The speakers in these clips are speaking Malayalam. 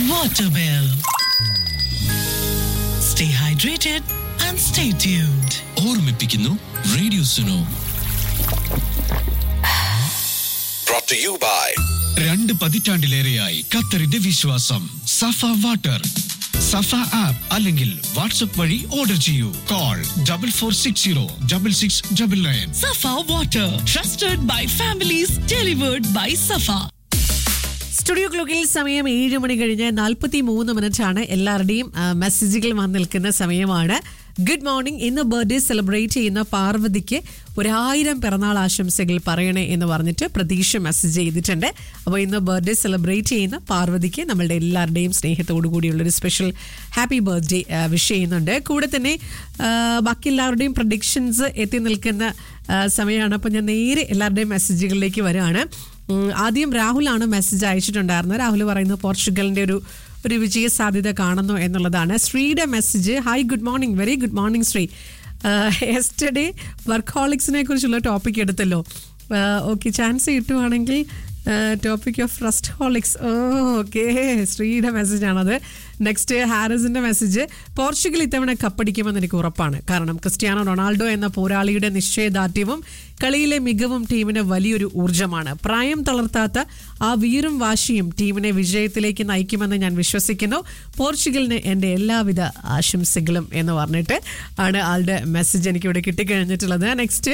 water bill. Stay hydrated and stay tuned. ഓർമ്മിപ്പിക്കുന്നു radio Suno brought to you by രണ്ട് പതിറ്റാണ്ടിലേറെയായി ഖത്തറിന്റെ വിശ്വാസം സഫ വാട്ടർ സഫ ആപ്പ് അല്ലെങ്കിൽ വാട്സ്ആപ്പ് വഴി ഓർഡർ ചെയ്യൂ call double four six zero double six double nine Safa water, trusted by families, delivered by Safa. Studio ക്ലോക്കിൽ സമയം ഏഴ് മണി കഴിഞ്ഞ് നാൽപ്പത്തി മൂന്ന് മിനിറ്റ് ആണ് എല്ലാവരുടെയും ആ, മെസ്സേജുകൾ വന്ന് നിൽക്കുന്ന സമയമാണ് ഗുഡ് മോർണിംഗ് ഇന്ന് ബർത്ത്ഡേ സെലിബ്രേറ്റ് ചെയ്യുന്ന പാർവതിക്ക് ഒരായിരം പിറന്നാൾ ആശംസകൾ പറയണേ എന്ന് പറഞ്ഞിട്ട് പ്രതീക്ഷ മെസ്സേജ് ചെയ്തിട്ടുണ്ട് അപ്പോൾ ഇന്ന് ബർത്ത്ഡേ സെലിബ്രേറ്റ് ചെയ്യുന്ന പാർവതിക്ക് നമ്മളുടെ എല്ലാവരുടെയും സ്നേഹത്തോടു കൂടിയുള്ളൊരു സ്പെഷ്യൽ ഹാപ്പി ബർത്ത്ഡേ വിഷ് ചെയ്യുന്നുണ്ട് കൂടെ തന്നെ ആ, ബാക്കി എല്ലാവരുടെയും പ്രഡിക്ഷൻസ് എത്തി നിൽക്കുന്ന ആ, സമയമാണ് അപ്പോൾ ഞാൻ നേരെ എല്ലാവരുടെയും മെസ്സേജുകളിലേക്ക് വരികയാണ് ഉം, ആദ്യം രാഹുലാണ് മെസ്സേജ് അയച്ചിട്ടുണ്ടായിരുന്നത് രാഹുൽ പറയുന്നത് പോർച്ചുഗലിന്റെ ഒരു ഒരു വിജയ സാധ്യത കാണുന്നു എന്നുള്ളതാണ് ശ്രീയുടെ message hi good morning very good morning Sree yesterday വർക്കോളിക്സിനെ കുറിച്ചുള്ള ടോപ്പിക് എടുത്തല്ലോ ഓക്കെ ചാൻസ് കിട്ടുവാണെങ്കിൽ topic of restaholics oh okay ശ്രീയുടെ മെസ്സേജ് ആണത് നെക്സ്റ്റ് ഹാരിസിന്റെ മെസ്സേജ് പോർച്ചുഗൽ ഇത്തവണ കപ്പടിക്കുമെന്ന് എനിക്ക് ഉറപ്പാണ് കാരണം ക്രിസ്ത്യാനോ റൊണാൾഡോ എന്ന പോരാളിയുടെ നിശ്ചയദാർഢ്യവും കളിയിലെ മികവും ടീമിന് വലിയൊരു ഊർജ്ജമാണ് പ്രായം തളർത്താത്ത ആ വീറും വാശിയും ടീമിനെ വിജയത്തിലേക്ക് നയിക്കുമെന്ന് ഞാൻ വിശ്വസിക്കുന്നു പോർച്ചുഗലിന് എൻ്റെ എല്ലാവിധ ആശംസകളും എന്ന് പറഞ്ഞിട്ട് ആണ് ആളുടെ മെസ്സേജ് എനിക്ക് ഇവിടെ കിട്ടിക്കഴിഞ്ഞിട്ടുള്ളത് നെക്സ്റ്റ്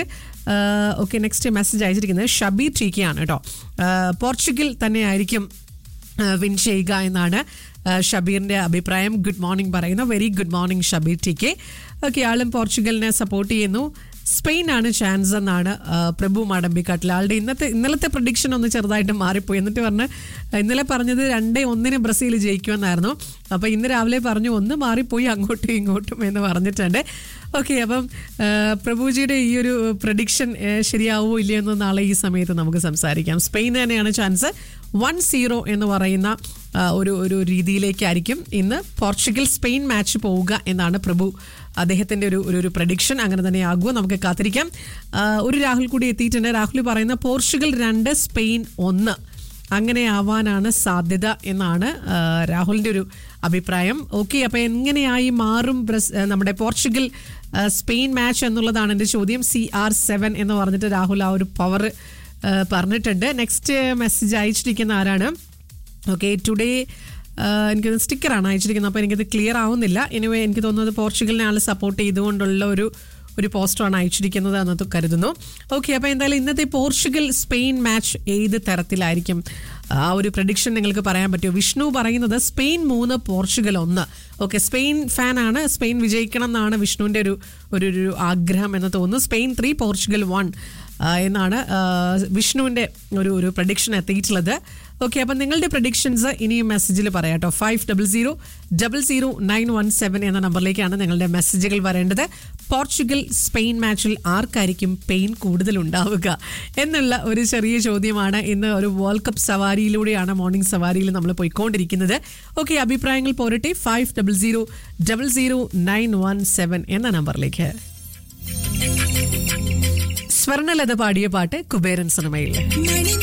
ഓക്കെ നെക്സ്റ്റ് മെസ്സേജ് അയച്ചിരിക്കുന്നത് ഷബീർ ടീക്കിയാണ് കേട്ടോ ആ, പോർച്ചുഗൽ തന്നെയായിരിക്കും വിൻ ചെയ്യുക എന്നാണ് ആ, ഷബീറിന്റെ അഭിപ്രായം ഗുഡ് മോർണിംഗ് പറയുന്നു very good morning Shabeer T K okay ആളും പോർച്ചുഗലിനെ സപ്പോർട്ട് ചെയ്യുന്നു സ്പെയിൻ ആണ് ചാൻസ് എന്നാണ് ആ, പ്രഭു മാടമ്പിക്കാട്ടിൽ ആളുടെ ഇന്നത്തെ ഇന്നലത്തെ പ്രഡിക്ഷൻ ഒന്ന് ചെറുതായിട്ട് മാറിപ്പോയി എന്നിട്ട് പറഞ്ഞ് ഇന്നലെ പറഞ്ഞത് രണ്ടേ ഒന്നിന് ബ്രസീൽ ജയിക്കുമെന്നായിരുന്നു അപ്പോൾ ഇന്ന് രാവിലെ പറഞ്ഞു ഒന്ന് മാറിപ്പോയി അങ്ങോട്ടും ഇങ്ങോട്ടും എന്ന് പറഞ്ഞിട്ടുണ്ട് ഓക്കെ അപ്പം ആ, പ്രഭുജിയുടെ ഈ ഒരു പ്രഡിക്ഷൻ ശരിയാവോ ഇല്ലയോ എന്ന് നാളെ ഈ സമയത്ത് നമുക്ക് സംസാരിക്കാം സ്പെയിൻ തന്നെയാണ് ചാൻസ് വൺ സീറോ എന്ന് പറയുന്ന ആ, ഒരു ഒരു രീതിയിലേക്കായിരിക്കും ഇന്ന് പോർച്ചുഗൽ സ്പെയിൻ മാച്ച് പോവുക എന്നാണ് പ്രഭു അദ്ദേഹത്തിന്റെ ഒരു ഒരു- ഒരു പ്രഡിക്ഷൻ അങ്ങനെ തന്നെ ആകുമോ നമുക്ക് കാത്തിരിക്കാം ആ, ഒരു രാഹുൽ കൂടി എത്തിയിട്ടുണ്ട് രാഹുൽ പറയുന്ന പോർച്ചുഗൽ രണ്ട് സ്പെയിൻ ഒന്ന് അങ്ങനെ ആവാനാണ് സാധ്യത എന്നാണ് ആ, രാഹുലിന്റെ ഒരു അഭിപ്രായം ഓക്കെ അപ്പൊ എങ്ങനെയായി മാറും ബ്രസ് ആ, നമ്മുടെ പോർച്ചുഗൽ ആ, സ്പെയിൻ മാച്ച് എന്നുള്ളതാണ് എൻ്റെ ചോദ്യം സി ആർ സെവൻ എന്ന് പറഞ്ഞിട്ട് രാഹുൽ ആ ഒരു പവർ പറഞ്ഞിട്ടുണ്ട് നെക്സ്റ്റ് മെസ്സേജ് അയച്ചിരിക്കുന്ന ആരാണ് ഓക്കെ ടുഡേ എനിക്ക് സ്റ്റിക്കറാണ് അയച്ചിരിക്കുന്നത് അപ്പോൾ എനിക്കത് ക്ലിയർ ആവുന്നില്ല എനിവേ എനിക്ക് തോന്നുന്നത് പോർച്ചുഗലിനെ ആൾ സപ്പോർട്ട് ചെയ്തുകൊണ്ടുള്ള ഒരു ഒരു പോസ്റ്ററാണ് അയച്ചിരിക്കുന്നത് എന്ന് കരുതുന്നു ഓക്കെ അപ്പോൾ എന്തായാലും ഇന്നത്തെ പോർച്ചുഗൽ സ്പെയിൻ മാച്ച് ഏത് തരത്തിലായിരിക്കും ആ ഒരു പ്രഡിക്ഷൻ നിങ്ങൾക്ക് പറയാൻ പറ്റുമോ വിഷ്ണു പറയുന്നത് സ്പെയിൻ മൂന്ന് പോർച്ചുഗൽ ഒന്ന് ഓക്കെ സ്പെയിൻ ഫാനാണ് സ്പെയിൻ വിജയിക്കണം എന്നാണ് വിഷ്ണുവിൻ്റെ ഒരു ഒരു ഒരു ആഗ്രഹം എന്ന് തോന്നുന്നു സ്പെയിൻ ത്രീ പോർച്ചുഗൽ വൺ എന്നാണ് ആ, വിഷ്ണുവിൻ്റെ ഒരു ഒരു പ്രഡിക്ഷൻ എത്തിയിട്ടുള്ളത് ഓക്കെ അപ്പം നിങ്ങളുടെ പ്രഡിക്ഷൻസ് ഇനിയും മെസ്സേജിൽ പറയാം കേട്ടോ five double zero double zero nine one seven എന്ന നമ്പറിലേക്കാണ് നിങ്ങളുടെ മെസ്സേജുകൾ വരേണ്ടത് പോർച്ചുഗൽ സ്പെയിൻ മാച്ചിൽ ആർക്കായിരിക്കും പെയിൻ കൂടുതൽ ഉണ്ടാവുക എന്നുള്ള ഒരു ചെറിയ ചോദ്യമാണ് ഇന്ന് ഒരു വേൾഡ് കപ്പ് സവാരിയിലൂടെയാണ് മോർണിംഗ് സവാരിയിൽ നമ്മൾ പോയിക്കൊണ്ടിരിക്കുന്നത് ഓക്കെ അഭിപ്രായങ്ങൾ പോരട്ടെ five double zero double zero nine one seven എന്ന നമ്പറിലേക്ക് സ്വർണലത പാടിയ പാട്ട് കുബേരൻ സിനിമയിൽ മണി